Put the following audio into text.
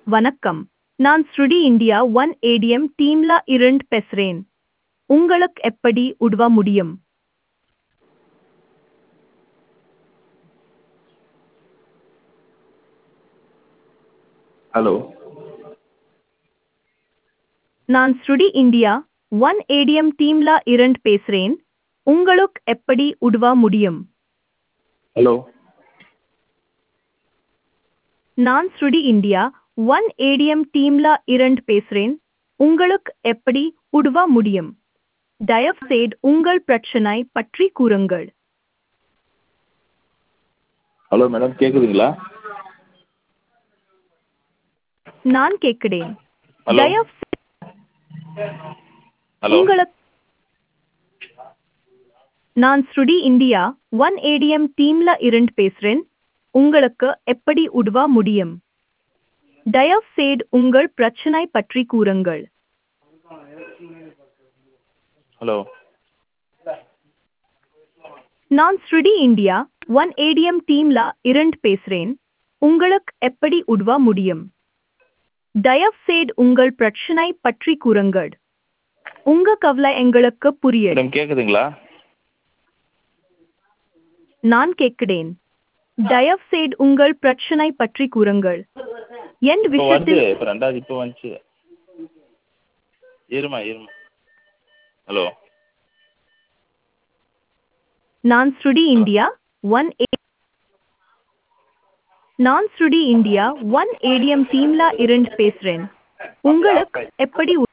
வணக்கம் நான் ஸ்ருடி இந்தியா ஒன் ஏடிஎம் டீம்ல இருந்து பேசுறேன் உங்களுக்கு எப்படி உதவ முடியும் ஹலோ நான் ஸ்ருடி இந்தியா ஒன் ஏடிஎம் டீம்ல இருந்து பேசுறேன் உங்களுக்கு எப்படி உதவ முடியும் ஹலோ நான் ஸ்ருடி இந்தியா ஒன் ஏடிஎம் டீம்ல இருந்து பேசுறேன் உங்களுக்கு எப்படி உதவ முடியும் தயவுசெய்து உங்கள் பிரச்சனை பற்றி கூறுங்கள் ஹலோ மேடம் கேட்குதுங்களா நான் கேட்கிறேன் ஹலோ தயவு ஹலோ உங்களுக்கு நான் ஸ்ருடி இந்தியா ஒன் ஏடிஎம் டீம்ல இருந்து பேசுறேன் உங்களுக்கு எப்படி உதவ முடியும் தயவு செய்து உங்கள் பிரச்சனை பற்றி கூறுங்கள் ஹலோ நான் ஸ்ருடி இந்தியா ஒன் ஏடிஎம் டீம்ல இருந்து பேசுறேன் உங்களுக்கு எப்படி உதவ முடியும் தயவு செய்து உங்கள் பிரச்சனை பற்றி கூறுங்கள் உங்க கவலை எங்களுக்கு புரியுது மேடம் கேட்குதுங்களா நான் கேட்கிறேன் தயவு செய்து உங்கள் பிரச்சனை பற்றி கூறுங்கள் என் இப்போ வந்து விஷயத்தில் இப்போ ரெண்டாவது இப்போ வந்துச்சு இருமா இருமா ஹலோ நான் ஸ்ருடி இந்தியா ஒன் நான் ஸ்ருடி இந்தியா ஒன் ஏடிஎம் டீம்ல இருந்து பேசுறேன் உங்களுக்கு எப்படி